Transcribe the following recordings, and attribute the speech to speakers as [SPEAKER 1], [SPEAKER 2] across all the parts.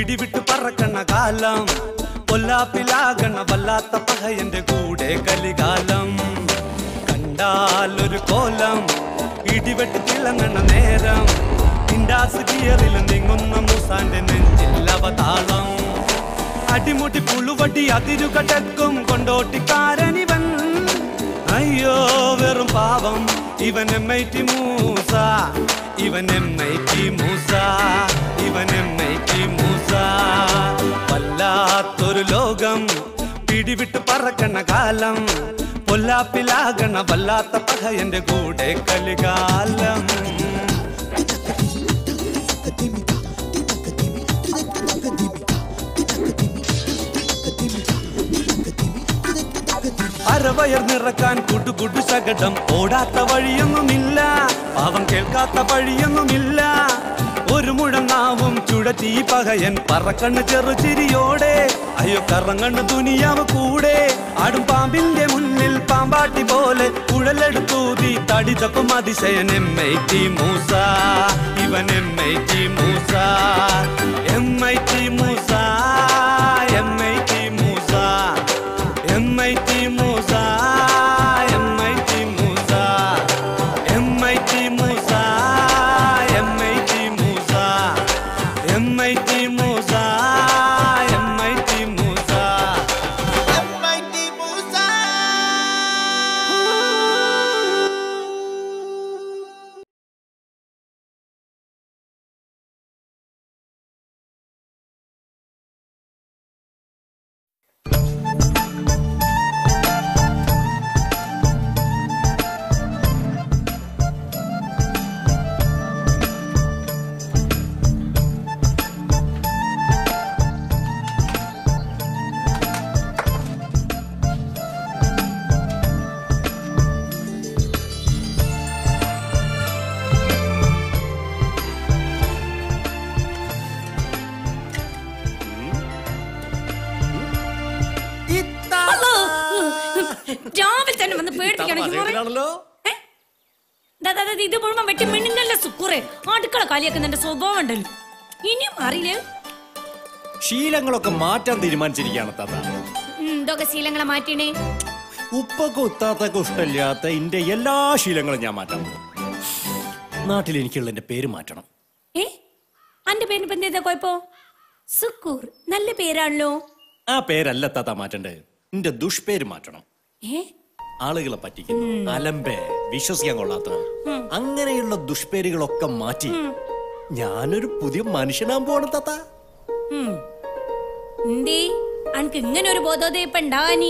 [SPEAKER 1] പിടിവിട്ട് പറക്കണ കാലം പൊല്ലാപ്പിലാകണ വല്ലാത്ത പകയന്റെ കൂടെ കലികാലം കണ്ടാലൊരു കോലം ഇടിവെട്ട് തിളങ്ങണ നേരം ഇൻഡാസ് ഗിയറിൽ നീങ്ങുന്ന മൂസാന്റെ നെഞ്ചിൽ അവതാളം അടിമുടി പുളുവടി അതിരുകടക്കും കൊണ്ടോട്ടിക്കാരനിവൻ അയ്യോ വെറും പാവം ഇവൻ എം ഐ ടി മൂസ ഇവൻ എം ഐ ടി മൂസ ഇവൻ എം ഐ ടി മൂസ വല്ലാത്തൊരു ലോകം പിടിവിട്ട് പറക്കണ കാലം പൊല്ലാപ്പിലാകണ വല്ലാത്ത പകയന്റെ കൂടെ കലികാലം അരവയർ നിറക്കാൻ കുടുകുടു ശകടം ഓടാത്ത വഴിയൊന്നുമില്ല പാവം കേൾക്കാത്ത വഴിയൊന്നുമില്ല ഒരു മുഴം നാവും ചുഴറ്റി പകയൻ പറക്കണ്ണ് ചെറുചിരിയോടെ അയ്യോ കറങ്ങണ്ണ് തുനിയാവ് കൂടെ ആടും പാമ്പിന്റെ മുന്നിൽ പാമ്പാട്ടി പോലെ കുഴലെടുത്തൂതി തടിതപ്പം അതിശയൻ എം ഐ ടി മൂസ ഇവൻ M I T Moosa M I T Moosa M I T Moosa M I T Moosa M I T Moosa M I T Moosa M I T Moosa M I T Moosa M I T Moosa
[SPEAKER 2] രാവിലെ തന്നെ വന്ന് പേടിപ്പിക്കണം ഹിമോറെ.
[SPEAKER 3] ആണല്ലോ
[SPEAKER 2] ഏ? ദാ, ദാ, ദാ, ഇത് മുഴുവൻ വെട്ടി മിന്നുന്നല്ല സുക്കുറെ അടുക്കള കാലിയാക്കുന്നതിന്റെ സ്വഭാവം ഉണ്ടല്ലോ ഇനിയും അറിയില്ലേ
[SPEAKER 3] ശീലങ്ങളൊക്കെ മാറ്റാൻ തീരുമാനിച്ചിരിക്കുകയാണ് താത്ത
[SPEAKER 2] ഉം, ഇതൊക്കെ ശീലങ്ങളെ മാറ്റിണേ
[SPEAKER 3] ഉപ്പൊക്കെ ഉത്താത്തൊക്കെ ഇഷ്ടമില്ലാത്ത എന്റെ എല്ലാ ശീലങ്ങളും ഞാൻ മാറ്റാൻ പോകും നാട്ടിൽ എനിക്കുള്ള എന്റെ പേര് മാറ്റണം
[SPEAKER 2] ഏ അന്റെ പേരിന് ഇപ്പൊ എന്താ കുഴപ്പോ സുക്കൂർ നല്ല പേരാണല്ലോ
[SPEAKER 3] ആ പേരല്ല താത്ത മാറ്റണ്ടേ എന്റെ ദുഷ്പേര് മാറ്റണം
[SPEAKER 2] ഏ
[SPEAKER 3] ആളുകളെ പറ്റിക്കുന്നു അലമ്പേ വിശ്വസിക്കാൻ കൊള്ളാത്ത അങ്ങനെയുള്ള ദുഷ്പേരുകളൊക്കെ മാറ്റി ഞാനൊരു പുതിയ മനുഷ്യനാൻ പോണ താത്ത
[SPEAKER 2] ഉം. എന്തേ അനക്ക് ഇങ്ങനെ ഒരു ബോധോദയം ഇപ്പൊ ഉണ്ടാവാനി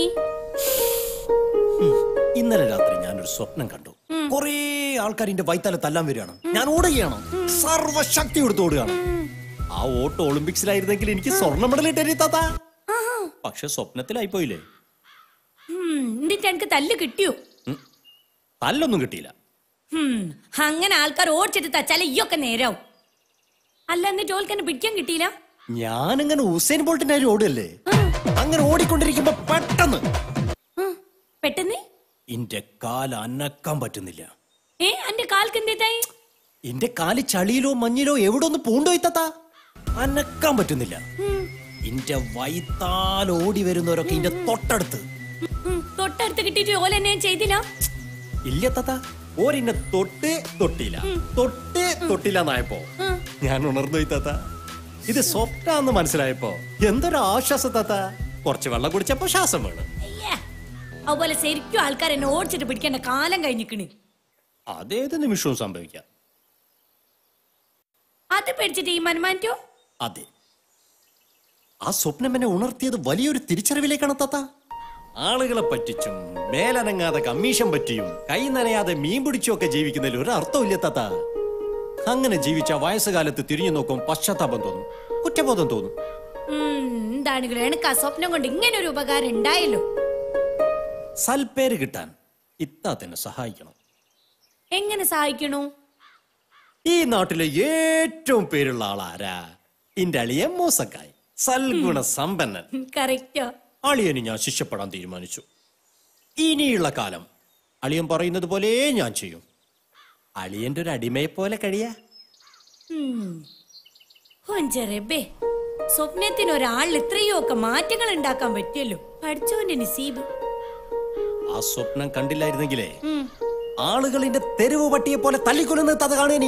[SPEAKER 3] ഇന്നലെ രാത്രി ഞാനൊരു സ്വപ്നം കണ്ടു കുറേ ആൾക്കാർ എന്റെ വൈത്താലെ തല്ലാൻ വരികയാണ് ഞാൻ ഓടുകയാണ് സർവശക്തി കൊടുത്ത് ഓടുകയാണ് ആ ഓട്ട് ഒളിമ്പിക്സിലായിരുന്നെങ്കിൽ എനിക്ക് സ്വർണ്ണ മെഡൽ ഇട്ടേ താത്ത പക്ഷെ സ്വപ്നത്തിലായി പോയില്ലേ
[SPEAKER 2] ഉം, എന്നിട്ട് എനിക്ക് തല്ല് കിട്ടിയോ
[SPEAKER 3] തല്ലൊന്നും കിട്ടിയില്ല
[SPEAKER 2] ഉം, അങ്ങനെ ആൾക്കാർ ഓടിച്ചിട്ട് തച്ചാലേ ഈയൊക്കെ നേരാവും അല്ല എന്നിട്ട് ഓൽക്കെന്നെ പിടിക്കാൻ കിട്ടിയില്ല
[SPEAKER 3] ഞാനിങ്ങനെ ഉസൈൻ ബോൾട്ടിന്റെ കാര്യം ഓടുകല്ലേ അങ്ങനെ ഓടിക്കൊണ്ടിരിക്കുമ്പോ പെട്ടെന്ന്
[SPEAKER 2] ഉം, പെട്ടെന്ന്
[SPEAKER 3] എന്റെ കാല് അനക്കാൻ പറ്റുന്നില്ല
[SPEAKER 2] ഏ അന്റെ കാൽക്ക് എന്തേതായി
[SPEAKER 3] എന്റെ കാല് ചളിയിലോ മഞ്ഞിലോ എവിടെ ഒന്ന് പൂണ്ടോയി താത്ത അനക്കാൻ പറ്റുന്നില്ല എന്റെ വൈത്താൽ ഓടി വരുന്നവരൊക്കെ എന്റെ തൊട്ടടുത്ത്
[SPEAKER 2] ഉം, തൊട്ടടുത്ത് കിട്ടിയിട്ട് ഓല എന്നെ ചെയ്തില്ല
[SPEAKER 3] ഇല്ല താത്ത ഓരെന്നെ തൊട്ട് തൊട്ടില്ല തൊട്ട് തൊട്ടില്ല എന്നായപ്പോ ഞാൻ ഉണർന്നു താത്ത ഇത് സ്വപ്നാന്ന് മനസ്സിലായപ്പോ എന്തൊരു ആശ്വാസം താത്ത കുറച്ച് വെള്ളം കുടിച്ചപ്പോ ശ്വാസം വേണം
[SPEAKER 2] അയ്യേ. അതുപോലെ ശരിക്കും ആൾക്കാർ എന്നെ ഓടിച്ചിട്ട് പിടിക്കേണ്ട കാലം കഴിഞ്ഞിക്കണ്
[SPEAKER 3] അതേത് നിമിഷവും സംഭവിക്കാം
[SPEAKER 2] അത് പേടിച്ചിട്ട് ഈ മനുമാറ്റോ
[SPEAKER 3] അതെ ആ സ്വപ്നം എന്നെ ഉണർത്തിയത് വലിയൊരു തിരിച്ചറിവിലേക്കാണ് താത്ത ആളുകളെ പറ്റിച്ചും മേലനങ്ങാതെ കമ്മീഷൻ പറ്റിയും കൈ നനയാതെ മീൻ പിടിച്ചും ഒക്കെ ജീവിക്കുന്നതിൽ ഒരു അർത്ഥമില്ല താത്ത അങ്ങനെ ജീവിച്ച വയസ്സുകാലത്ത് തിരിഞ്ഞു നോക്കും പശ്ചാത്താപം തോന്നും കുറ്റബോധം തോന്നും
[SPEAKER 2] ഉം, എന്താണെങ്കിലും എനിക്ക് ആ സ്വപ്നം കൊണ്ട് ഇങ്ങനെ ഒരു ഉപകാരം ഉണ്ടായല്ലോ
[SPEAKER 3] സൽപ്പേര് കിട്ടാൻ ഇത്താത്തന്നെ സഹായിക്കണം
[SPEAKER 2] എങ്ങനെ സഹായിക്കണു
[SPEAKER 3] ഈ നാട്ടിലെ ഏറ്റവും പേരുള്ള ആളാരാ ഇന്റെ അളിയൻ മൂസക്കായ് സൽഗുണ സമ്പന്നൻ
[SPEAKER 2] കറക്റ്റോ
[SPEAKER 3] അളിയന് ഞാൻ ശിക്ഷപ്പെടാൻ തീരുമാനിച്ചു ഇനിയുള്ള കാലം അളിയൻ പറയുന്നത് പോലെ ഞാൻ ചെയ്യും അളിയന്റെ ഒരു അടിമയെ പോലെ കഴിയാ
[SPEAKER 2] ഹുഞ്ചറബേ സ്വപ്നത്തിന് ഒരാളിൽ ഇത്രയോ ഒക്കെ മാറ്റങ്ങൾ ഉണ്ടാക്കാൻ പറ്റിയല്ലോ പഠിച്ചോന്റെ നിസീബ്
[SPEAKER 3] ആ സ്വപ്നം കണ്ടില്ലായിരുന്നെങ്കിലേ
[SPEAKER 2] ഉം.
[SPEAKER 3] ആളുകളിന്റെ തെരുവ് പട്ടിയെ പോലെ തല്ലിക്കൊല്ലുന്ന തത കാണേനി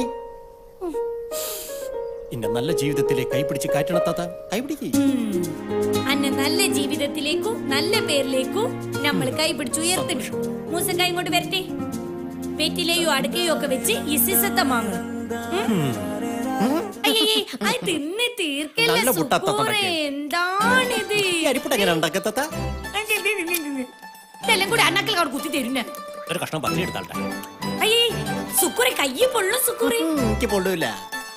[SPEAKER 3] ഇന്റെ നല്ല ജീവിതത്തിലെ കൈപിടിച്ച് കാറ്റണ തത കൈപിടിക്കേ
[SPEAKER 2] അന്നെ നല്ല ജീവിതത്തിലേക്കും നല്ല പേരിലേക്കും നമ്മൾ കൈപിടിച്ച് ഉയർത്തണം മൂസക്ക ഇങ്ങോട്ട് വരട്ടെ വെറ്റിലെയോ അടുക്കയോ ഒക്കെ വെച്ച് ഇസിസത്തെ വാങ്ങണം ഉം? അയ്യയ്യേ, അത് തിന്ന് തീർക്കല്ല
[SPEAKER 3] നല്ല പുട്ടത്തത്ത
[SPEAKER 2] സുക്കൂറേ.
[SPEAKER 3] പറ്റിയ.
[SPEAKER 2] എന്താണിത്
[SPEAKER 3] ഈ അരിപ്പട്ട എങ്ങനെ ഉണ്ടാക്കിയ തത്ത
[SPEAKER 2] ഇതെല്ലാം കൂടി അണ്ണാക്കൽ അവിടെ കുത്തി തരുന്ന
[SPEAKER 3] ഒരു കഷ്ണം പത്തിരി എടുത്താട്ടെ
[SPEAKER 2] അയ്യേ സുക്കുറെ കയ്യ് പൊള്ളും സുക്കുറെ
[SPEAKER 3] എനിക്ക് പൊള്ളൂല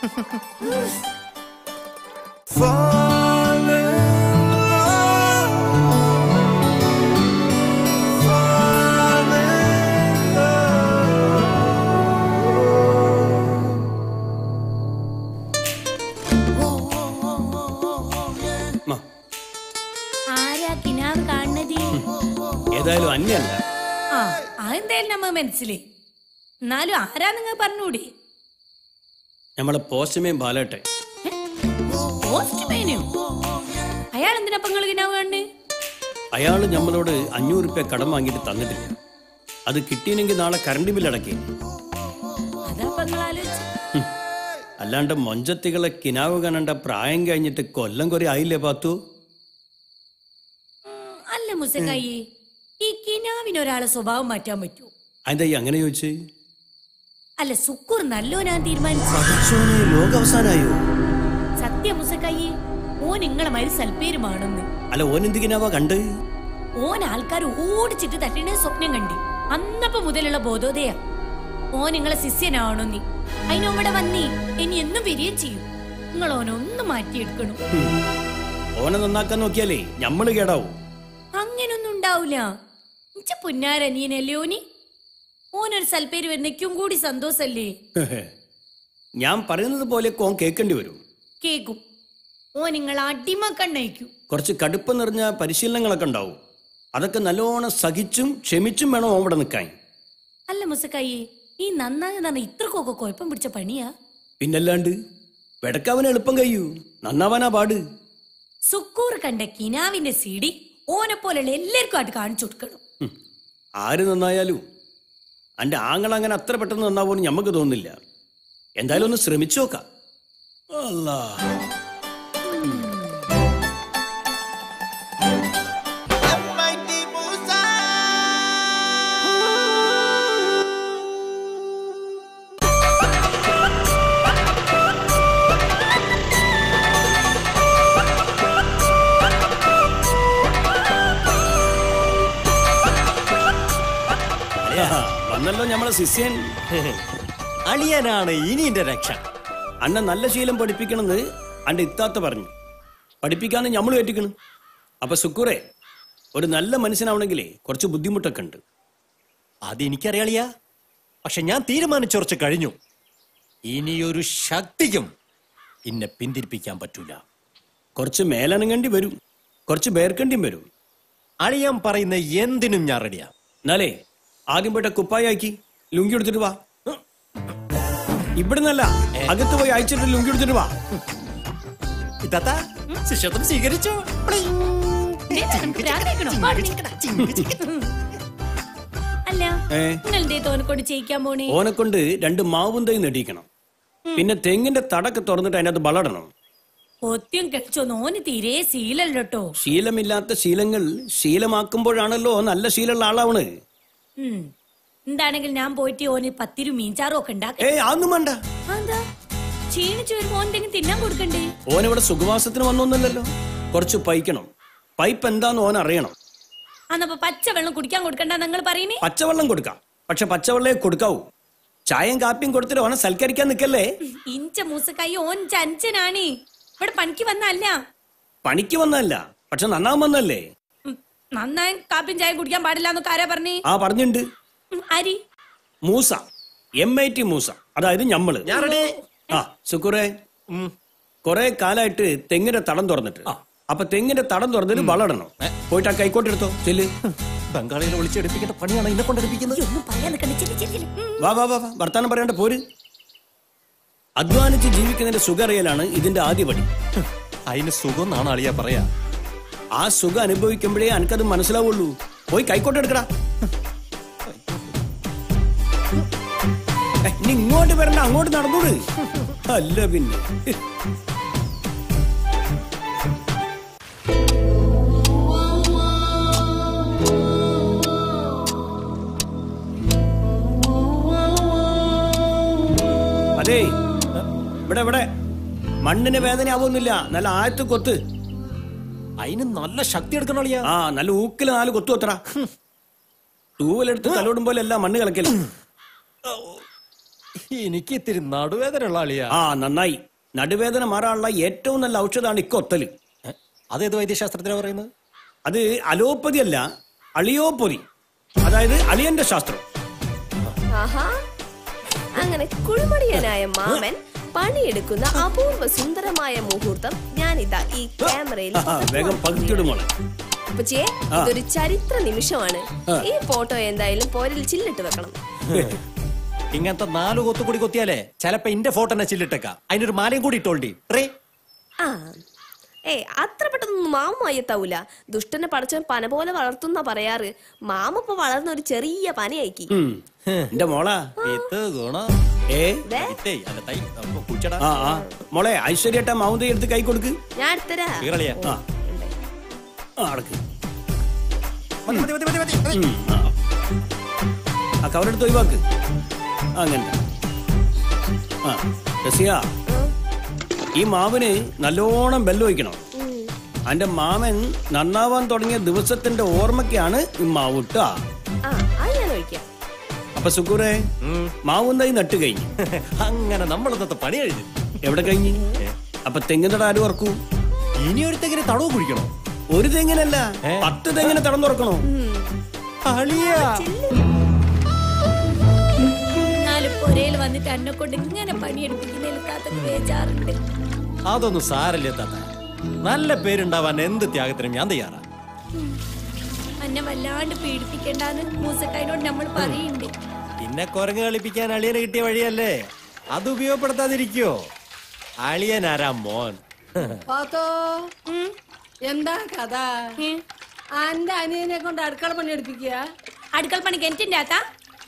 [SPEAKER 2] ആരാ കിനാവ് കാണുന്നത്
[SPEAKER 4] ഏതായാലും അന്യല്ല
[SPEAKER 2] ആ അതെന്തായാലും നമ്മ മനസ്സിലായി എന്നാലും ആരാ നിങ്ങൾ പറഞ്ഞൂടെ
[SPEAKER 4] നമ്മളെ പോസ്റ്റമേൻ ബാലേട്ടെ
[SPEAKER 2] പോസ്റ്റ്മാനോ അയാൾ എന്തിനാ നിങ്ങൾ കിനാവ് കാണുന്നത്
[SPEAKER 4] അയാള് നമ്മളോട് അഞ്ഞൂറ് രൂപ കടം വാങ്ങിയിട്ട് തന്നിട്ടില്ല അത് കിട്ടിയില്ലെങ്കിൽ നാളെ കറണ്ട് ബില്ല് അടക്കി
[SPEAKER 2] അതാ നിങ്ങൾ ആലോചിച്ചു
[SPEAKER 4] അല്ലാണ്ട് മൊഞ്ചത്തികളെ കിനാവ് കാണണ്ട പ്രായം കഴിഞ്ഞിട്ട് കൊല്ലം കുറെ ആയില്ലേ പാത്തു
[SPEAKER 2] അല്ല മുസക്കായി ഈ കിനാവിന് ഒരാളെ സ്വഭാവം മാറ്റാൻ പറ്റൂ
[SPEAKER 4] അതെന്താ ഈ അങ്ങനെ ചോദിച്ച്
[SPEAKER 2] അല്ല സുക്കൂർ നല്ലോ ഞാൻ തീരുമാനിച്ചു
[SPEAKER 4] ലോക അവസാനായോ
[SPEAKER 2] സത്യ മുസക്കായി ഓൻ നിങ്ങളെ മാതിരി സൽപ്പേരുമാണെന്ന്
[SPEAKER 4] അല്ല ഓനെന്ത് കിനാവാ കണ്ട്
[SPEAKER 2] ഓൻ ആൾക്കാർ ഓടിച്ചിട്ട് തട്ടിനെ സ്വപ്നം കണ്ടി അന്നപ്പോ മുതലുള്ള ബോധോദയ ഓൻ നിങ്ങളെ ശിഷ്യനാവണമെന്നി അതിനോടെ വന്നി ഇനി എന്നും വരികയും ചെയ്യും നിങ്ങൾ ഓനൊന്ന് മാറ്റിയെടുക്കണം
[SPEAKER 4] ഓനെ നന്നാക്കാൻ നോക്കിയാലേ ഞമ്മള് കേടാവും
[SPEAKER 2] അങ്ങനൊന്നും ഉണ്ടാവൂല ഇച്ച പുന്നാരനിയനല്ലേ ഓനി ഓനൊരു സൽപ്പേര് വരുന്നയ്ക്കും കൂടി സന്തോഷല്ലേ
[SPEAKER 4] ഞാൻ പറയുന്നത് പോലെ ഓൻ കേൾക്കേണ്ടി വരും
[SPEAKER 2] കേക്കും ഓ നിങ്ങൾ അടിമ കണ്ണയക്കൂ
[SPEAKER 4] കുറച്ച് കടുപ്പം നിറഞ്ഞ പരിശീലനങ്ങളൊക്കെ ഉണ്ടാവും അതൊക്കെ നല്ലോണം സഹിച്ചും ക്ഷമിച്ചും വേണം ഓൻ ഇവിടെ നിൽക്കാൻ
[SPEAKER 2] അല്ല മുസക്കായി ഈ നന്നായി നന്ന ഇത്രക്കൊക്കെ കുഴപ്പം പിടിച്ച പണിയാ
[SPEAKER 4] പിന്നല്ലാണ്ട് വെടക്കാവന് എളുപ്പം കഴിയൂ നന്നാവാനാ പാട്
[SPEAKER 2] സുക്കൂർ കണ്ട കിനാവിന്റെ സീഡി ഓനെ പോലെയുള്ള എല്ലാവർക്കും ആയിട്ട് കാണിച്ചു കൊടുക്കണം
[SPEAKER 4] ഹും. ആര് നന്നായാലും അന്റെ ആങ്ങൾ അങ്ങനെ അത്ര പെട്ടെന്ന് നന്നാവുമെന്ന് ഞമ്മക്ക് തോന്നുന്നില്ല എന്തായാലും ഒന്ന് ശ്രമിച്ചു നോക്കാം അല്ലാ ആ, വന്നല്ലോ ഞമ്മളെ ശിഷ്യൻ
[SPEAKER 3] അളിയനാണ് ഇനി എന്റെ രക്ഷ
[SPEAKER 4] അന്നെ നല്ല ശീലം പഠിപ്പിക്കണമെന്ന് അന്റെ ഇത്താത്ത പറഞ്ഞു പഠിപ്പിക്കാന്ന് ഞമ്മള് കയറ്റിക്കണം അപ്പൊ സുക്കൂറെ ഒരു നല്ല മനുഷ്യനാവണമെങ്കിലേ കുറച്ച് ബുദ്ധിമുട്ടൊക്കെ ഉണ്ട്
[SPEAKER 3] അത് എനിക്കറിയാളിയാ പക്ഷെ ഞാൻ തീരുമാനിച്ചുറച്ച് കഴിഞ്ഞു ഇനിയൊരു ശക്തിക്കും എന്നെ പിന്തിരിപ്പിക്കാൻ പറ്റൂല
[SPEAKER 4] കുറച്ച് മേലനങ്ങേണ്ടി വരും കുറച്ച് ബേർക്കേണ്ടിയും വരും
[SPEAKER 3] അളിയൻ പറയുന്ന എന്തിനും ഞാൻ റെഡിയാ
[SPEAKER 4] എന്നാലേ ആദ്യം പോയിട്ട് കുപ്പായാക്കി ലുങ്കി എടുത്തിട്ട് വാ ഇവിടുന്നല്ല അകത്ത് പോയി അയച്ചിട്ട് ലുങ്കി എടുത്തിട്ട് വാ
[SPEAKER 3] ഇത്താത്ത ശിഷ്യത്വം സ്വീകരിച്ചോ
[SPEAKER 2] ദേ, നിനക്ക് ഭ്രാന്തായിക്കണോ? പാടി. അല്ല
[SPEAKER 4] ഏ?
[SPEAKER 2] നിങ്ങൾ എന്തേ തോനെ കൊണ്ട് ചെയ്യിക്കാൻ പോണേ
[SPEAKER 4] ഓനെ കൊണ്ട് രണ്ട് മാവും തൈ നെടിയിക്കണം പിന്നെ തെങ്ങിന്റെ തടക്ക് തുറന്നിട്ട് അതിനകത്ത് വളടണം
[SPEAKER 2] ഒത്യം കഴിച്ചോന്ന് ഓന് തീരെ ശീലല്ലോ
[SPEAKER 4] ശീലമില്ലാത്ത ശീലങ്ങൾ ശീലമാക്കുമ്പോഴാണല്ലോ നല്ല ശീലമുള്ള ആളാവണ്
[SPEAKER 2] ഉം എന്താണെങ്കിൽ ഞാൻ പോയിട്ട് ഓന് പത്തിരു മീൻചാറും ഒക്കെ ഉണ്ടാക്കാം
[SPEAKER 4] ഏയ് അതൊന്നും വേണ്ട
[SPEAKER 2] എന്താ ക്ഷീണിച്ചു വരുമ്പോ എന്തെങ്കിലും തിന്നാൻ കൊടുക്കണ്ടേ
[SPEAKER 4] ഓനിവിടെ സുഖവാസത്തിന് വന്നൊന്നല്ലല്ലോ കുറച്ച് പൈക്കണം പൈപ്പ് എന്താന്ന് ഓൻ അറിയണം
[SPEAKER 2] അന്നപ്പോ പച്ച വെള്ളം കുടിക്കാൻ കൊടുക്കണ്ട നിങ്ങൾ പറയുന്നേ
[SPEAKER 4] പച്ചവെള്ളം കൊടുക്കാം പക്ഷെ പച്ചവെള്ളേ കൊടുക്കാവൂ ചായയും കാപ്പിയും കൊടുത്തിട്ട് ഓനെ സൽക്കരിക്കാൻ നിൽക്കല്ലേ
[SPEAKER 2] ഇഞ്ച മൂസക്കായി ഓൻ ചഞ്ചനാണ് ഇവിടെ പണിക്ക് വന്നല്ല
[SPEAKER 4] പണിക്ക് വന്നല്ല പക്ഷെ നന്നാൻ വന്നല്ലേ
[SPEAKER 2] ഉം, നന്നായി കാപ്പിയും ചായ കുടിക്കാൻ പാടില്ല എന്നൊക്കെ ആരാ പറഞ്ഞേ
[SPEAKER 4] ആ പറഞ്ഞിട്ടുണ്ട്
[SPEAKER 2] ഉം, അരി
[SPEAKER 4] Moosa M I T Moosa അതായത് ഞമ്മള്
[SPEAKER 3] ഞാൻ റെഡി
[SPEAKER 4] ആ സുക്കുറേ കൊറേ കാലായിട്ട് തെങ്ങിന്റെ തടം തുറന്നിട്ട് അപ്പൊ തെങ്ങിന്റെ തടം തുറന്നിട്ട് വളടണം പോയിട്ട് ആ കൈക്കോട്ട് എടുത്തോ ചെല്ല്
[SPEAKER 3] ബംഗാളികളെ വിളിച്ചെടുപ്പിക്കേണ്ട പണിയാണ് എന്നെ കൊണ്ടെടുപ്പിക്കുന്നത്
[SPEAKER 2] ഒന്നും പറയാൻ നിൽക്കണ്ട ചെല്ലി ചെല്ലി ഉം.
[SPEAKER 4] വാ വാ വാ വാ വർത്താനം പറയാണ്ട് പോര് അധ്വാനിച്ച് ജീവിക്കുന്നതിന്റെ സുഖറിയലാണ് ഇതിന്റെ ആദ്യ പടി
[SPEAKER 3] അതിന് സുഖം എന്നാണ് അളിയ പറയാ
[SPEAKER 4] ആ സുഖം അനുഭവിക്കുമ്പോഴേ എനിക്കത് മനസ്സിലാവുള്ളൂ പോയി കൈക്കോട്ട് എടുക്കടാ ഏ, ഇനി ഇങ്ങോട്ട് വരണ്ട അങ്ങോട്ട് നടന്നോട് അല്ല പിന്നെ അതേ ഇവിടെ ഇവിടെ മണ്ണിന് വേദന ആവുന്നില്ല നല്ല ആയത്ത് കൊത്ത്
[SPEAKER 3] അതിന് നല്ല ശക്തി എടുക്കണം അളിയ
[SPEAKER 4] ആ നല്ല ഊക്കില് നാല് കൊത്തു കൊത്തറ തൂവലെടുത്ത് തലോടും പോലെ അല്ല മണ്ണ് കളക്കല്
[SPEAKER 3] എനിക്ക് ഇത്തിരി നടുവേദന ഉള്ള അളിയ
[SPEAKER 4] ആ നന്നായി നടുവേദന മാറാനുള്ള ഏറ്റവും നല്ല ഔഷധമാണ് ഇക്കൊത്തല്
[SPEAKER 3] അതേത് വൈദ്യശാസ്ത്രത്തിനാ പറയുന്നത്
[SPEAKER 4] അത് അലോപ്പതി അല്ല അളിയോപ്പതി അതായത് അളിയന്റെ ശാസ്ത്രം
[SPEAKER 5] ആഹാ അങ്ങനെ കുഴിമടിയനായ മാമൻ പണിയെടുക്കുന്ന അപൂർവ സുന്ദരമായ മുഹൂർത്തം ഞാനിതാ ഈ ക്യാമറയിൽ
[SPEAKER 4] ആ, വേഗം പകുതിയുടെ മോളെ
[SPEAKER 5] അപ്പച്ചേ ഇതൊരു ചരിത്ര നിമിഷമാണ് ഈ ഫോട്ടോ എന്തായാലും പോരിൽ ചില്ലിട്ട് വെക്കണം
[SPEAKER 3] ഇങ്ങനത്തെ നാല് കൊത്തുകൂടി കൊത്തിയാലേ ചിലപ്പോ ഇന്റെ ഫോട്ടോ തന്നെ ചില്ലിട്ടേക്ക അതിനൊരു മാലയും കൂടി ഇട്ടോണ്ടി റേ
[SPEAKER 5] ആ ഏ അത്ര പെട്ടെന്നൊന്നും മാമ അയ്യത്താവൂല ദുഷ്ടനെ പടച്ചവൻ പന പോലെ വളർത്തുന്ന പറയാറ് മാമ ഇപ്പൊ വളർന്ന ഒരു ചെറിയ പനയാക്കി
[SPEAKER 4] ഉം. എന്റെ മോളാ
[SPEAKER 3] ഇത് ഗുണം
[SPEAKER 4] ഏ
[SPEAKER 5] ദേ,
[SPEAKER 3] ഇതേ, അല്ല തൈ, അപ്പൊ കുഴിച്ചടാ.
[SPEAKER 4] ആ ആ മോളെ ഐശ്വര്യട്ട മാവുന്തി എടുത്ത് കൈ കൊടുക്ക്
[SPEAKER 5] ഞാൻ എടുത്തരാ
[SPEAKER 3] കീറളിയാ.
[SPEAKER 4] ആ ആ അടക്ക്
[SPEAKER 3] മതി, മതി, മതി, മതി, മതി, മതി.
[SPEAKER 4] ഉം, ആ. ആ കവറെടുത്ത് ഒഴിവാക്ക് ആ, അങ്ങനെ ആ രസിയ ഈ മാവിന് നല്ലോണം ബെല്ല് വയ്ക്കണം അന്റെ മാമൻ നന്നാവാൻ തുടങ്ങിയ ദിവസത്തിന്റെ ഓർമ്മയ്ക്കാണ് ഈ മാവ് ഇട്ടാ
[SPEAKER 5] ആ അത് ഞാൻ ഒഴിക്കാം
[SPEAKER 4] അപ്പൊ സുക്കൂറെ
[SPEAKER 3] ഉം.
[SPEAKER 4] മാവുന്നായി നട്ട് കഴിഞ്ഞു
[SPEAKER 3] അങ്ങനെ നമ്മൾ ഇന്നത്തെ പണി കഴിഞ്ഞു
[SPEAKER 4] എവിടെ കഴിഞ്ഞു അപ്പൊ തെങ്ങിന്റെ ആര് ഓർക്കൂ
[SPEAKER 3] ഇനി ഒരു തെങ്ങിന് തടവ് കുഴിക്കണോ
[SPEAKER 4] ഒരു തെങ്ങിനല്ല
[SPEAKER 3] ഏ?
[SPEAKER 4] പത്ത് തെങ്ങിന് തടം തുറക്കണോ
[SPEAKER 3] അളിയാ
[SPEAKER 2] നാല് പൊരയിൽ വന്നിട്ട് എന്നെ കൊണ്ട് ഇങ്ങനെ പണിയെടുപ്പിക്കുന്നതിൽ താത്തക്ക് ബേജാറുണ്ട്
[SPEAKER 3] അതൊന്നും സാരല്ലേ താത്ത നല്ല പേരുണ്ടാവാൻ എന്ത് ത്യാഗത്തിനും ഞാൻ തയ്യാറാ
[SPEAKER 2] അന്നെ വല്ലാണ്ട് പീഡിപ്പിക്കണ്ടെന്ന് മൂസക്കായനോട് നമ്മൾ പറയുന്നുണ്ട്
[SPEAKER 3] പിന്നെ കുരങ്ങ് കളിപ്പിക്കാൻ അളിയനെ കിട്ടിയ വഴിയല്ലേ അത് ഉപയോഗപ്പെടുത്താതിരിക്കോ അളിയനാരാ മോൻ
[SPEAKER 6] പാത്തോ എന്താ കഥ അന്റെ അനിയനെ കൊണ്ട് അടുക്കള പണി എടുപ്പിക്കുക
[SPEAKER 2] അടുക്കള പണി കിണറ്റിന്റെ ആത്താ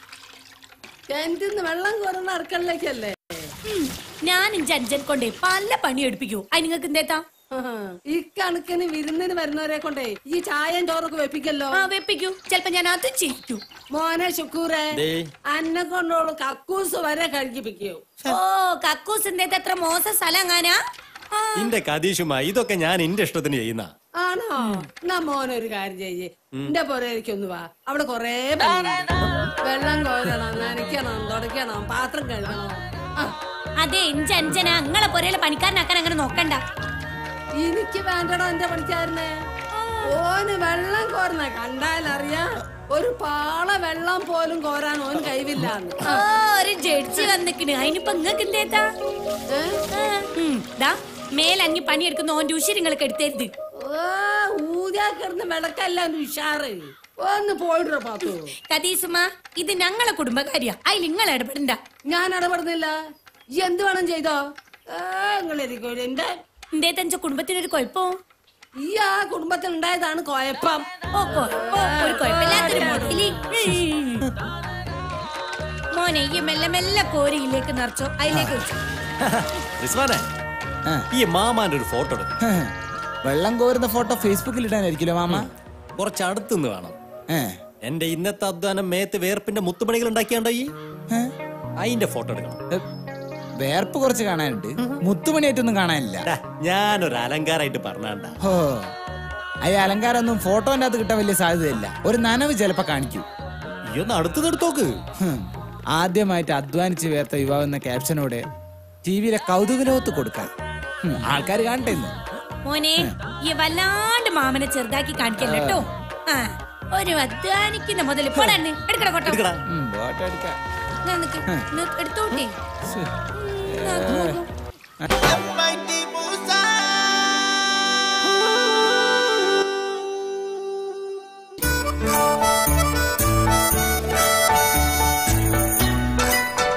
[SPEAKER 6] കിണറ്റിന്ന് വെള്ളം കോരുന്ന അടുക്കളയിലേക്കല്ലേ
[SPEAKER 2] ഞാനും ജഞ്ചൻ കൊണ്ടേ പല പണി എടുപ്പിക്കൂ അത് നിങ്ങൾക്ക് എന്തേത്താ
[SPEAKER 6] ഈ കണക്കിന് വിരുന്നിന് വരുന്നവരെ കൊണ്ടേ ഈ ചായയും ചോറൊക്കെ വെപ്പിക്കല്ലോ
[SPEAKER 2] ആ വെപ്പിക്കൂ ചെലപ്പോ ഞാൻ അത് ചെയ്യിക്കൂ
[SPEAKER 6] മോനെ ശുക്കൂറെ
[SPEAKER 3] ദേ.
[SPEAKER 6] അന്നെ കൊണ്ടോളൂ കക്കൂസ് വരെ കഴിപ്പിക്കൂ
[SPEAKER 2] ഓ കക്കൂസ് എന്തേത്ത അത്ര മോശ സ്ഥലം എങ്ങാനാ ആ,
[SPEAKER 3] ഇന്റെ കതീഷുമാ ഇതൊക്കെ ഞാൻ എന്റെ ഇഷ്ടത്തിന് ചെയ്യുന്ന
[SPEAKER 6] ആണോ എന്നാ മോനെ ഒരു കാര്യം ചെയ്യേ എന്റെ പുരയിലേക്കൊന്ന് വാ അവിടെ കൊറേ പണിയുണ്ട്. വെള്ളം കോരണം നനയ്ക്കണം തുടയ്ക്കണം പാത്രം കഴുകണം ആ
[SPEAKER 2] അതെ ഇഞ്ച അഞ്ചന അങ്ങളെ പൊരയിലെ പണിക്കാരനാക്കാൻ അങ്ങനെ നോക്കണ്ട
[SPEAKER 6] എനിക്ക് വേണ്ടടോ എന്റെ പണിക്കാരനെ ഓന് വെള്ളം കോരുന്ന കണ്ടാലറിയാം ഒരു പാള വെള്ളം പോലും കോരാൻ ഓന് കഴിവില്ലാന്ന്
[SPEAKER 2] ഓ ഒരു ജഡ്ജി വന്നിക്കണ് അതിനിപ്പോ ഇങ്ങക്ക് എന്തേത്താ ആ, ഉം, ദാ മേലങ്ങി പണിയെടുക്കുന്ന ഓന്റെ ഉശിരിങ്ങൾക്ക് എടുത്തരുത്
[SPEAKER 6] ഓ ഊതാ കിടന്ന് വിളക്കല്ല ഉഷാറ് ഒന്ന് പോയിട്ടോ പാത്തു
[SPEAKER 2] കതീസുമ ഇത് ഞങ്ങളെ കുടുംബകാര്യ അതിൽ നിങ്ങൾ ഇടപെടണ്ട
[SPEAKER 6] ഞാൻ ഇടപെടുന്നില്ല ഈ എന്ത് വേണം ചെയ്തോ നിങ്ങളിരിക്കും എന്റെ
[SPEAKER 2] എന്തേത്തഞ്ച കുടുംബത്തിനൊരു കുഴപ്പോ
[SPEAKER 6] ഈ ആ കുടുംബത്തിൽ ഉണ്ടായതാണ് കുഴപ്പം
[SPEAKER 2] ഓ കുഴപ്പോ ഒരു കുഴപ്പമില്ലാത്തൊരു മുതലി ഉം. മോനെ ഈ മെല്ലെ മെല്ലെ കോരിയിലേക്ക് നിറച്ചോ അതിലേക്ക് വെച്ചു
[SPEAKER 3] റിസ്വാനെ
[SPEAKER 7] ആ.
[SPEAKER 3] ഈ മാമാന്റെ ഒരു ഫോട്ടോ എടുക്കും
[SPEAKER 7] വെള്ളം കോരുന്ന ഫോട്ടോ ഫേസ്ബുക്കിൽ ഇടാനായിരിക്കുമല്ലോ മാമ
[SPEAKER 3] കുറച്ച് അടുത്തുനിന്ന് വേണം
[SPEAKER 7] ഏ,
[SPEAKER 3] എന്റെ ഇന്നത്തെ അധ്വാനം മേത്ത് വേർപ്പിന്റെ മുത്തുപണികൾ ഉണ്ടാക്കിയാണ്ടോ ഈ
[SPEAKER 7] ഏ,
[SPEAKER 3] അതിന്റെ ഫോട്ടോ എടുക്കണം
[SPEAKER 7] ഏ, വേർപ്പ് കുറച്ച് കാണാനുണ്ട് മുത്തുമണിയായിട്ടൊന്നും കാണാനില്ല
[SPEAKER 3] ടാ, ഞാനൊരു അലങ്കാരായിട്ട് പറഞ്ഞാണ്ട
[SPEAKER 7] ഹോ ഈ അലങ്കാരമൊന്നും ഫോട്ടോന്റെ അകത്ത് കിട്ടാൻ വലിയ സാധ്യതയില്ല ഒരു നനവ് ചിലപ്പോ കാണിക്കൂ
[SPEAKER 3] ഈ ഒന്ന് അടുത്ത് എടുത്തോക്ക്
[SPEAKER 7] ഹും. ആദ്യമായിട്ട് അധ്വാനിച്ച് വേർത്ത യുവാവ് എന്ന ക്യാപ്ഷനോടെ ടി വിയിലെ കൗതുകലോകത്ത് കൊടുക്കാം ആൾക്കാർ കാണട്ടെ ഇന്ന്
[SPEAKER 2] മോനെ ഈ വല്ലാണ്ട് മാമനെ ചെറുതാക്കി കാണിക്കല്ലോ കേട്ടോ ആ ഒരു അധ്വാനിക്കുന്ന മുതൽ പോടാന്ന് എടുക്കട കൊട്ടോ
[SPEAKER 3] എടുക്കടാ
[SPEAKER 7] ഉം, ഫോട്ടോ എടുക്കാം
[SPEAKER 2] ഞാൻ നിക്ക്. ഇന്ന് എടുത്തോട്ടെ
[SPEAKER 7] ശ്ശെ.
[SPEAKER 2] ഉം, ആ, നോക്കൂ.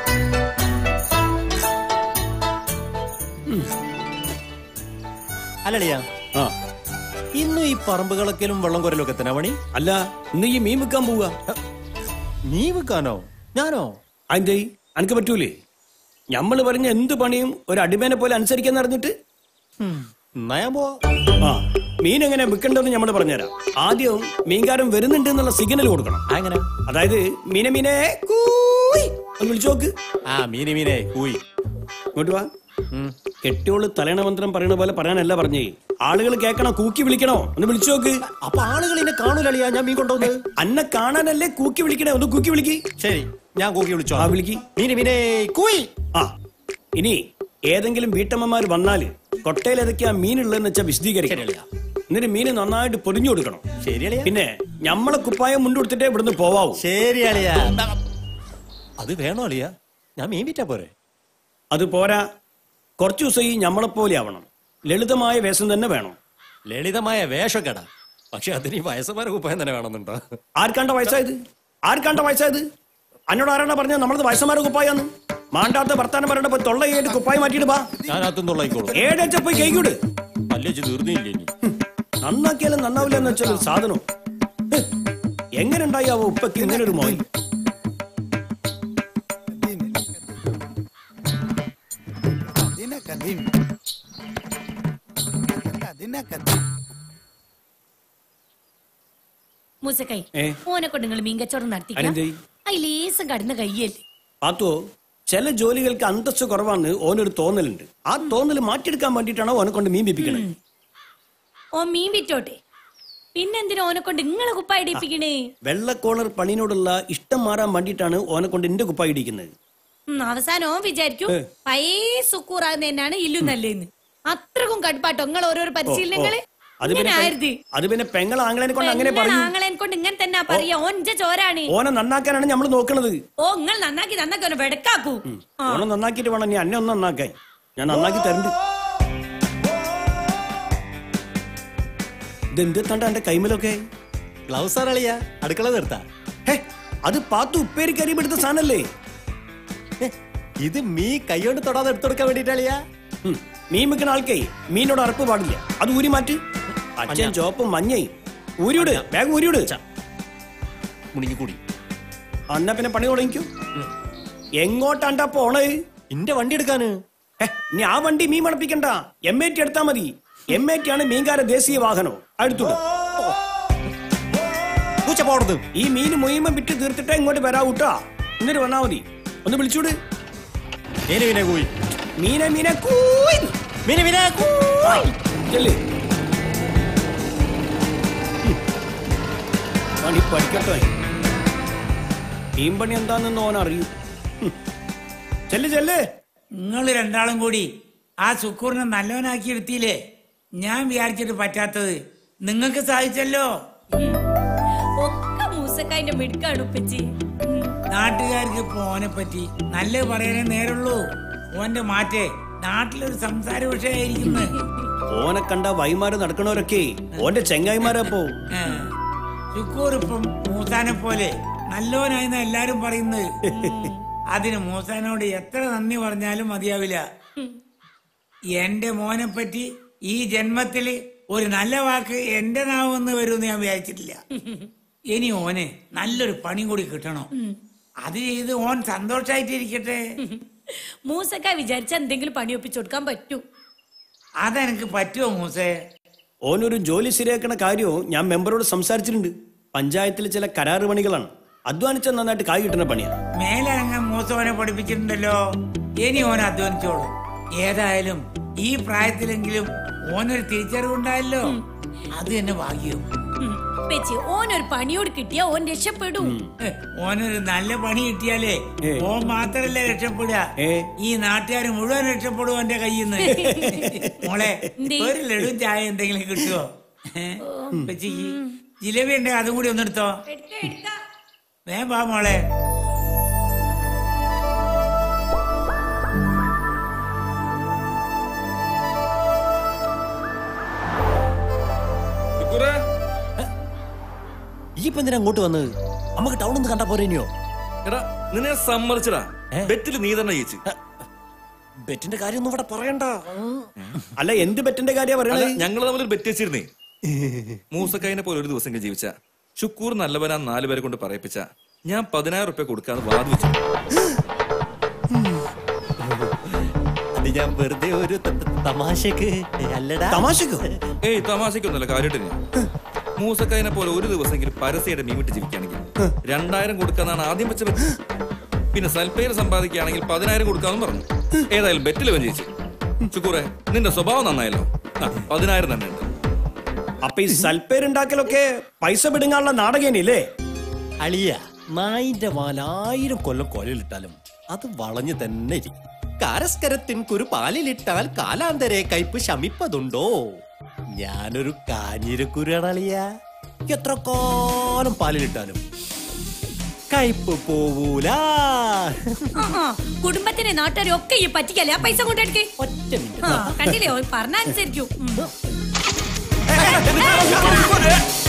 [SPEAKER 3] അല്ല അല്ലളിയാ
[SPEAKER 4] ആ
[SPEAKER 3] ഇന്നും ഈ പറമ്പ് കളക്കലും വെള്ളം കുരലും ഒക്കെ തന്നെ പണി
[SPEAKER 4] അല്ല ഇന്ന് ഈ മീൻ വിൽക്കാൻ പോവുക
[SPEAKER 3] നീ വെക്കാനോ ഞാനോ
[SPEAKER 4] അതിന്റെ അനക്ക് പറ്റൂലേ ഞമ്മള് പറഞ്ഞ എന്ത് പണിയും ഒരു അടിമേനെ പോലെ അനുസരിക്കാൻ അറിഞ്ഞിട്ട്
[SPEAKER 3] എന്നാ ഞാൻ പോവാ
[SPEAKER 4] ആ മീൻ എങ്ങനെ വിൽക്കണ്ടെന്ന് നമ്മൾ പറഞ്ഞുതരാം ആദ്യം മീൻകാരൻ വരുന്നുണ്ട് എന്നുള്ള സിഗ്നൽ കൊടുക്കണം
[SPEAKER 3] ആ, എങ്ങനെ
[SPEAKER 4] അതായത് മീനെ മീനെ കൂയ് ഒന്ന് വിളിച്ചു നോക്ക്
[SPEAKER 3] ആ മീനെ മീനെ കൂയി
[SPEAKER 4] ഇങ്ങോട്ട് വാ കെട്ടിയോള് തലേണ മന്ത്രം പറയണ പോലെ പറയാനല്ല പറഞ്ഞേ ആളുകൾ കേൾക്കണോ കൂക്കി വിളിക്കണോ ഒന്ന് വിളിച്ചു നോക്ക്
[SPEAKER 3] അപ്പൊ ആളുകൾ എന്നെ കാണൂലളിയാ ഞാൻ മീൻ കൊണ്ടുവന്ന്
[SPEAKER 4] അന്നെ കാണാനല്ലേ കൂക്കി വിളിക്കണേ ഒന്ന് കൂക്കി വിളിക്ക്
[SPEAKER 3] ശരി ഞാൻ കൂക്കി വിളിച്ചോ
[SPEAKER 4] ആ വിളിക്ക്
[SPEAKER 3] മീനെ മീനെ കൂയി
[SPEAKER 4] ആ ഇനി ഏതെങ്കിലും വീട്ടമ്മമാർ വന്നാല് കൊട്ടയിൽ ഏതൊക്കെയാ മീനുള്ളതെന്ന് വെച്ചാൽ വിശദീകരിക്കണം
[SPEAKER 3] ശരിയളിയാ.
[SPEAKER 4] എന്നിട്ട് മീന് നന്നായിട്ട് പൊതിഞ്ഞു കൊടുക്കണം
[SPEAKER 3] ശരിയളിയാ
[SPEAKER 4] പിന്നെ ഞമ്മളെ കുപ്പായം മുണ്ടെടുത്തിട്ടേ ഇവിടുന്ന് പോവാവൂ
[SPEAKER 3] ശരി അളിയാ അത് വേണോ അളിയാ ഞാൻ മീൻ വിറ്റാ പോരെ
[SPEAKER 4] അത് പോരാ കുറച്ചു ദിവസം ഈ ഞമ്മളെപ്പോലെ ആവണം ലളിതമായ വേഷം തന്നെ വേണം
[SPEAKER 3] ലളിതമായ വേഷക്കട പക്ഷെ അതിന് ഈ വയസ്സന്മാരെ കുപ്പായം തന്നെ വേണമെന്നുണ്ടോ
[SPEAKER 4] ആർക്കാണ്ട വയസ്സായത് ആർക്കാണ്ട വയസ്സായത് അന്നോട് ആരാണ് പറഞ്ഞത് നമ്മളത് വയസ്സന്മാരെ കുപ്പായാന്ന് മാണ്ടാത്ത വർത്താനം പറയണ്ട തൊള്ള ഏഴ് കുപ്പായി മാറ്റിയിട്ട് പാ
[SPEAKER 3] ഞാൻ അകത്തും തൊള്ളായിക്കോളൂ
[SPEAKER 4] ഏഴച്ച പോയി കേക്കൂട്
[SPEAKER 3] പല്ലേച്ച് തീർന്നില്ലേ ഇനി
[SPEAKER 4] നന്നാക്കിയാലും നന്നാവില്ല എന്ന് വെച്ചാൽ ഒരു സാധനം ഹ്, എങ്ങനെ ഉണ്ടായാവോ ഉപ്പക്ക് ഇങ്ങനെ ഒരു മോയി
[SPEAKER 2] മൂസക്കൈ
[SPEAKER 4] ഏ?
[SPEAKER 2] ഓനെ കൊണ്ട് നിങ്ങൾ മീൻ കച്ചവടം നടത്തിക്കാം
[SPEAKER 4] അതെന്തേ?
[SPEAKER 2] അതിലേസം കടന്ന കയ്യല്ലേ
[SPEAKER 4] പാത്തോ ചില ജോലികൾക്ക് അന്തസ് കുറവാന്ന് ഓനൊരു തോന്നലുണ്ട് ആ തോന്നൽ മാറ്റിയെടുക്കാൻ വേണ്ടിയിട്ടാണ് ഓനെ കൊണ്ട് മീൻ പിപ്പിക്കണത്
[SPEAKER 2] ഓ മീൻ വിറ്റോട്ടെ പിന്നെന്തിനാ ഓനെ കൊണ്ട് നിങ്ങളെ കുപ്പായിടിപ്പിക്കണേ
[SPEAKER 4] വെള്ളക്കോളർ പണിനോടുള്ള ഇഷ്ടം മാറാൻ വേണ്ടിയിട്ടാണ് ഓനെ കൊണ്ട് എന്റെ കുപ്പായി ഇടിക്കുന്നത്
[SPEAKER 2] ഉം, അവസാനം ഓൻ വിചാരിക്കും
[SPEAKER 4] ഏ.
[SPEAKER 2] പയേ സുക്കൂറാകുന്ന തന്നെയാണ് ഇല്ലു നല്ലേന്ന് അത്രക്കും കടുപ്പാട്ടോ നിങ്ങൾ ഓരോരോ പരിശീലനങ്ങള്
[SPEAKER 4] അത്
[SPEAKER 2] ഇങ്ങനെ
[SPEAKER 4] പിന്നെ
[SPEAKER 2] ആയിരുത്
[SPEAKER 4] പെ- അത് പിന്നെ പെങ്ങൾ ആങ്ങളെ കൊണ്ട് അങ്ങനെ
[SPEAKER 2] പെങ്ങളെ
[SPEAKER 4] പറയും
[SPEAKER 2] ആങ്ങളെ കൊണ്ട് ഇങ്ങനെ തന്നെ പറയാ ഓൻജ ചോരാണ്
[SPEAKER 4] ഓനെ നന്നാക്കാനാണ് നമ്മൾ നോക്കണത്
[SPEAKER 2] ഓ നിങ്ങൾ നന്നാക്കി നന്നാക്കി ഓനെ വെടക്കാക്കൂ ആ.
[SPEAKER 4] ഓനെ നന്നാക്കിയിട്ട് വേണം നീ അന്നെ ഒന്ന് നന്നാക്കാൻ ഞാൻ നന്നാക്കി തരണ്ട് ഇതെന്ത് തണ്ട എന്റെ കൈമലൊക്കെ
[SPEAKER 3] ഗ്ലൗസ് ആരളിയാ അടുക്കള നിർത്താ
[SPEAKER 4] ഹേ അത് പാത്തു ഉപ്പേരി കരിയും എടുത്ത സാധനല്ലേ
[SPEAKER 3] ഹെ, ഇത് മീ കൈകൊണ്ട് തൊടാതെ എടുത്തെടുക്കാൻ വേണ്ടിട്ടാളിയാ
[SPEAKER 4] ഉം. മീൻ വെക്കുന്ന ആൾക്കേ മീനോട് അറപ്പ് പാടില്ല അത് ഊരി മാറ്റ് അച്ഛൻ ചോപ്പും മഞ്ഞയും ഊരിവിട് വേഗം ഊരിവിട്
[SPEAKER 3] മുണിങ്ങി കൂടി
[SPEAKER 4] അന്ന പിന്നെ പണി തുടങ്ങിക്കും എങ്ങോട്ടാണ്ടാ പോണേ
[SPEAKER 3] ഇന്റെ വണ്ടി എടുക്കാന്
[SPEAKER 4] ഹെ, നീ ആ വണ്ടി മീൻ മണപ്പിക്കണ്ട എം എ ടി എടുത്താ മതി എം എ ടി ആണ് മീൻകാര ദേശീയ വാഹനം അടുത്തുണ്ട്
[SPEAKER 3] പൂച്ച പോടത്
[SPEAKER 4] ഈ മീൻ മുയ്യുമ്പം വിറ്റ് തീർത്തിട്ടേ ഇങ്ങോട്ട് വരാവൂട്ടാ എന്നിട്ട് വന്നാ മതി ഒന്ന് വിളിച്ചൂട്
[SPEAKER 3] മീനെ മീനെ കൂയി
[SPEAKER 4] മീനെ മീനെ കൂയ്
[SPEAKER 3] മീനെ മീനെ
[SPEAKER 4] ആ, ചെല്ല്. ഉം. പണി പഠിക്കട്ടെ മീൻ പണി എന്താണെന്ന് ഓൻ അറിയൂ ഉം. ചെല്ല് ചെല്ല്
[SPEAKER 8] നിങ്ങൾ രണ്ടാളും കൂടി ആ സുക്കൂറിനെ നല്ലവനാക്കി എടുത്തില്ലേ ഞാൻ വിചാരിച്ചിട്ട് പറ്റാത്തത് നിങ്ങൾക്ക് സാധിച്ചല്ലോ
[SPEAKER 2] ഒക്കെ മൂസക്കായിന്റെ മിടുക്കാണ് ഉപ്പച്ചി ഉം.
[SPEAKER 8] നാട്ടുകാർക്ക് ഇപ്പൊ ഓനെ പറ്റി നല്ല പറയാനേ നേരുള്ളൂ ഓന്റെ മാറ്റേ നാട്ടിലൊരു സംസാര വിഷയമായിരിക്കുന്നത്
[SPEAKER 4] ഓനെ കണ്ട വൈമാര് നടക്കണവരൊക്കെ ഓന്റെ ചെങ്ങായിമാരപ്പോ
[SPEAKER 8] സുക്കൂർ ഇപ്പം മൂസാനെ പോലെ നല്ലവനായെന്ന എല്ലാരും പറയുന്നത് അതിന് മൂസാനോട് എത്ര നന്ദി പറഞ്ഞാലും മതിയാവില്ല എന്റെ മോനെ പറ്റി ഈ ജന്മത്തില് ഒരു നല്ല വാക്ക് എന്റെ നാവെന്ന് വരുമെന്ന് ഞാൻ വിചാരിച്ചിട്ടില്ല ഇനി ഓന് നല്ലൊരു പണി കൂടി കിട്ടണം അത് ചെയ്ത് ഓൻ സന്തോഷായിട്ടിരിക്കട്ടെ
[SPEAKER 2] മൂസക്കായി വിചാരിച്ച എന്തെങ്കിലും പണി ഒപ്പിച്ചു കൊടുക്കാൻ പറ്റൂ
[SPEAKER 8] അതെനിക്ക് പറ്റുമോ മൂസേ
[SPEAKER 4] ഓനൊരു ജോലി ശരിയാക്കണ കാര്യവും ഞാൻ മെമ്പറോട് സംസാരിച്ചിട്ടുണ്ട് പഞ്ചായത്തിലെ ചില കരാറ് പണികളാണ് അധ്വാനിച്ച നന്നായിട്ട് കായ് കിട്ടുന്ന പണിയാണ്
[SPEAKER 8] മേലനങ്ങാൻ മൂസവനെ പഠിപ്പിച്ചിട്ടുണ്ടല്ലോ ഇനി ഓൻ അധ്വാനിച്ചോളൂ ഏതായാലും ഈ പ്രായത്തിലെങ്കിലും ഓനൊരു തിരിച്ചറിവുണ്ടായല്ലോ അത് തന്നെ ഭാഗ്യം
[SPEAKER 2] ഉം. ഉപ്പച്ചി ഓനൊരു പണിയോട് കിട്ടിയാ ഓൻ രക്ഷപ്പെടും
[SPEAKER 8] ഹെ, ഓനൊരു നല്ല പണി കിട്ടിയാലേ
[SPEAKER 4] ഏ.
[SPEAKER 8] ഓൻ മാത്രല്ല രക്ഷപ്പെടുക
[SPEAKER 4] ഏ.
[SPEAKER 8] ഈ നാട്ടുകാർ മുഴുവൻ രക്ഷപ്പെടും എന്റെ കയ്യിൽ നിന്ന് മോളെ
[SPEAKER 2] എന്തേ?
[SPEAKER 8] ഒരു ലഡു ചായ എന്തെങ്കിലും കിട്ടുമോ വെച്ചിക്ക് ജിലേബി ഉണ്ടെങ്കിൽ അതും കൂടി ഒന്നെടുത്തോ വേ വാ മോളെ
[SPEAKER 3] ഈ ഇപ്പൊ എന്തിനാ അങ്ങോട്ട് വന്നത് നമുക്ക് ടൗണിൽ നിന്ന് കണ്ടാ പോരേനിയോ
[SPEAKER 9] എടാ നിന്നെ സമ്മതിച്ചടാ
[SPEAKER 3] ഏ?
[SPEAKER 9] ബെറ്റിൽ നീ തന്നെ ജയിച്ച്
[SPEAKER 3] ബെറ്റിന്റെ കാര്യമൊന്നും ഇവിടെ പറയണ്ട
[SPEAKER 4] അല്ല എന്ത് ബെറ്റിന്റെ കാര്യ പറയണേ
[SPEAKER 9] ഞങ്ങൾ തമ്മിൽ ബെറ്റ് വെച്ചിരുന്നേ മൂസക്കൈനെ പോലെ ഒരു ദിവസം ജീവിച്ച ഷുക്കൂർ നല്ലവനാ നാല് പേരെ കൊണ്ട് പറയിപ്പിച്ച ഞാൻ പതിനായിരം റുപ്യ കൊടുക്കാന്ന് വാദിച്ചു
[SPEAKER 3] അത് ഞാൻ വെറുതെ ഒരു ത- ത- തമാശക്ക് അല്ലടാ
[SPEAKER 4] തമാശക്കോ
[SPEAKER 9] ഏയ് തമാശക്കൊന്നുമല്ല കാര്യമായിട്ട് ഞാൻ മൂസക്കൈനെ പോലെ ഒരു ദിവസമെങ്കിലും പരസ്യയുടെ മീമിട്ട് ജീവിക്കുകയാണെങ്കിൽ രണ്ടായിരം കൊടുക്കാന്നാണ് ആദ്യം വെച്ച ബെറ്റ് പിന്നെ സൽപ്പേര് സമ്പാദിക്കുകയാണെങ്കിൽ പതിനായിരം കൊടുക്കാന്നും പറഞ്ഞു ഏതായാലും ബെറ്റിൽ അവൻ ജയിച്ചു ഷുക്കൂറെ നിന്റെ സ്വഭാവം നന്നായല്ലോ ആ, പതിനായിരം തന്നെ ഉണ്ട്
[SPEAKER 4] അപ്പൊ ഈ സൽപ്പേരുണ്ടാക്കലൊക്കെ പൈസ പിടുങ്ങാനുള്ള നാടകേനില്ലേ
[SPEAKER 3] അളിയ നായിന്റെ വാലായിരം കൊല്ലം കൊലയിലിട്ടാലും അത് വളഞ്ഞു തന്നെ ഇരിക്കും കാരസ്കരത്തിൻ കുരു പാലിലിട്ടാൽ കാലാന്തരെ കയ്പ് ശമിപ്പതുണ്ടോ ഞാനൊരു കാഞ്ഞിരക്കുരാണ് അളിയ എത്ര കാലം പാലിലിട്ടാലും കയ്പ് പോവൂല
[SPEAKER 2] ആ, ആ. കുടുംബത്തിനെ നാട്ടുകാരെ ഒക്കെ ഈ പറ്റിക്കല്ലേ ആ പൈസ കൊണ്ടെടുക്കേ
[SPEAKER 3] ഒറ്റ മിനിറ്റ്
[SPEAKER 2] കണ്ടില്ലേ ഓൻ പറഞ്ഞ അനുസരിക്കും ഉം.